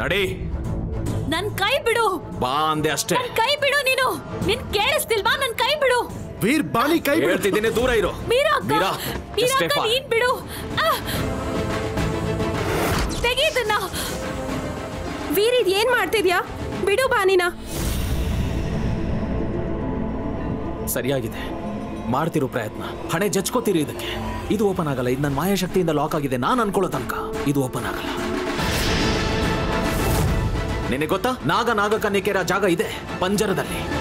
ನಡಿ ನನ್ ಕೈ ಬಿಡು ಬಾ ಅಂದೆ ಅಷ್ಟೇ ನನ್ ಕೈ ಬಿಡು ನೀನು ನಿನ್ ಕೇಳಿಸ್ತಿಲ್ವಾ ನನ್ ಕೈ ಬಿಡು ವೀರ್ ಬಾನಿ ಕೈ ಬಿಡು. ಹೇಳ್ತಿದ್ದೀನಿ ದೂರ ಇರು ಮೀರಾ ಅಕ್ಕ ಮೀರಾ ಮೀರಾ ಅಕ್ಕ ಸ್ಟೆಫಾ. ನೀನ್ ಬಿಡು ಆ! ತೆಗಿ ಇದನ್ನ ವೀರ್ ಇದ್ ಏನ್ ಮಾಡ್ತಿದ್ಯಾ ಬಿಡು ಬಾನಿನ ಸರಿಯಾಗಿದೆ ಮಾಡ್ತಿರೋ ಪ್ರಯತ್ನ ಹಣೆ ಜಚ್ಕೋತೀರಿ ಇದಕ್ಕೆ ಇದು ಓಪನ್ ಆಗಲ್ಲ ಇದು ನನ್ನ ಮಾಯಾಶಕ್ತಿಯಿಂದ ಲಾಕ್ ಆಗಿದೆ ನಾನು ಅನ್ಕೊಳ್ಳೋ ತನಕ ಇದು ಓಪನ್ ಆಗಲ್ಲ ನಿನಗೆ ಗೊತ್ತಾ ನಾಗ ನಾಗ ಕನ್ನಿಕೆರ ಜಾಗ ಇದೆ ಪಂಜರದಲ್ಲಿ